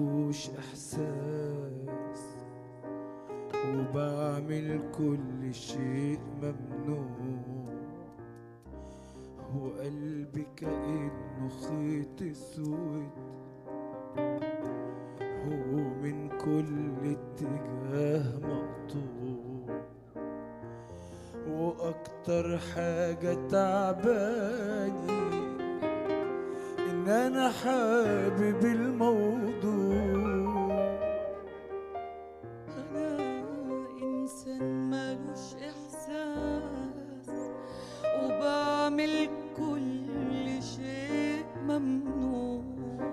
ملوش احساس وبعمل كل شيء ممنوع وقلبي كأنه خيط اسود هو من كل اتجاه مقطوع واكتر حاجة تعباني ان انا حابب الموضوع أنا إنسان ملوش إحساس وبعمل كل شيء ممنوع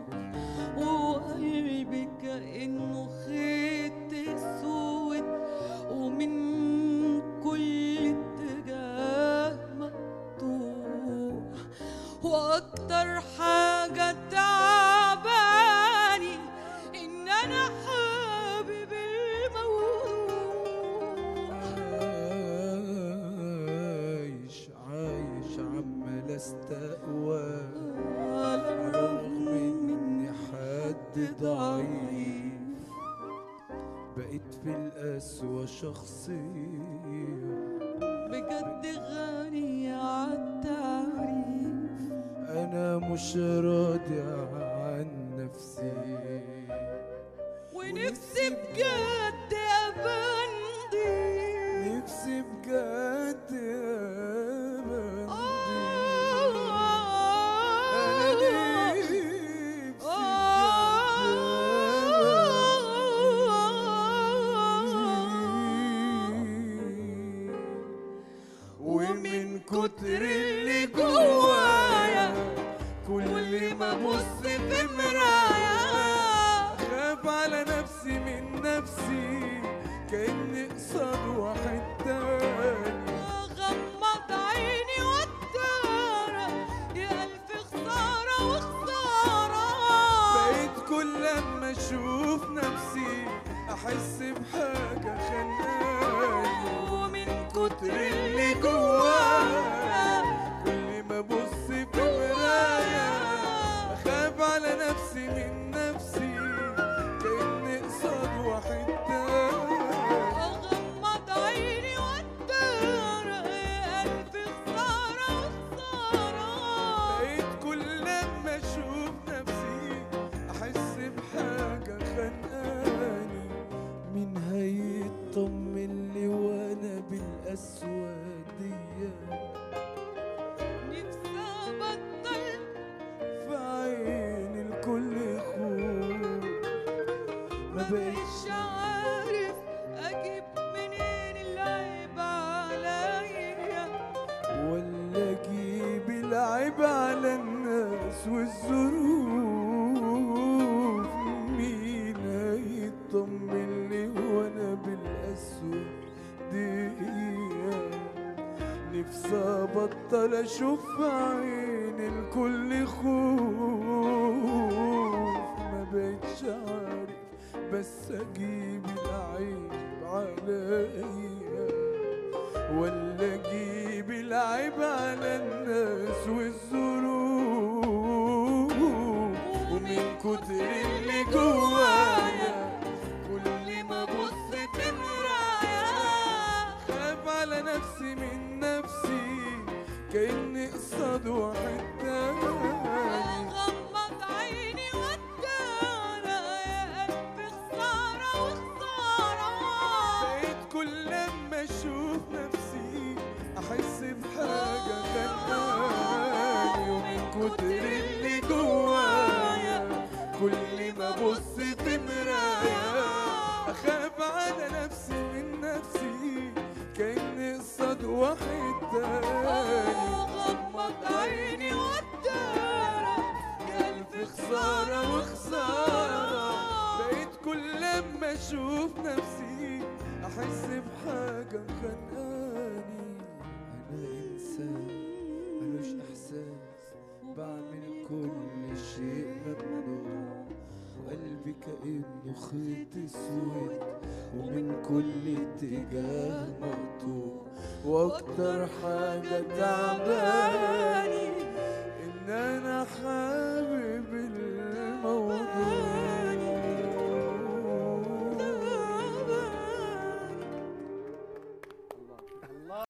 وقلبي كأنه خيط أسود ومن كل اتجاه مقطوع وأكتر حاجة تعباني إن أنا حابب الموضوع عايش عايش عمال استقوى على الرغم اني حد ضعيف بقيت في القسوة شخصية بجد غني عالتعريف انا مش راضي عن نفسي ونفسي بجد أبندي نفسي بجد ابندي انا نفسي بجد ومن كتر اللي جوايا كل ما ابص في مرايا خاف على نفسي من نفسي كأني قصاد واحد تاني غمض عيني واتدارى يا ألف خسارة وخسارة بقيت كل لما اشوف نفسي احس بحاجة خنقاني ومن كتر اللي جوايا كل ما ابص في مرايا اخاف على نفسي من نفسي كأني قصاد واحد تاني أغمض عيني واتدارى يا ألف خسارة وخسارة بقيت كل لما اشوف نفسي احس بحاجه خانقاني مين هيطمن لي وانا بالاسوديه نفسي أبطل في عين الكل خوف ما بقتش مبقتش عارف أجيب منين العيب عليا ولا اجيب العيب على الناس والظروف مين هيطمن لي وانا بالاسود دي نفسي ابطل اشوف في عين الكل خوف ما بقتش عارف بس اجيب العيب عليا ولا اجيب العيب على الناس والظروف ومن كتر اللي جوايا كل ما ابص في مرايا خاف على نفسي من نفسي كاني قصاد واحد تاني أغمض عيني واتدارى يا ألف خسارة وخسارة بقيت كل لما اشوف نفسي احس بحاجه خانقاني ومن كتر اللي جوايا كل ما ابص في مرايا اخاف على نفسي من نفسي كاني قصاد واحد تاني غمض عيني واتدارى يا ألف خسارة وخسارة بقيت كل لما اشوف نفسي احس بحاجة مخنقاني انا انسان ملوش احساس بعمل كل شيء ممنوع وقلبي كأنه خيط اسود ومن كل اتجاه مقطوع واكتر حاجة تعباني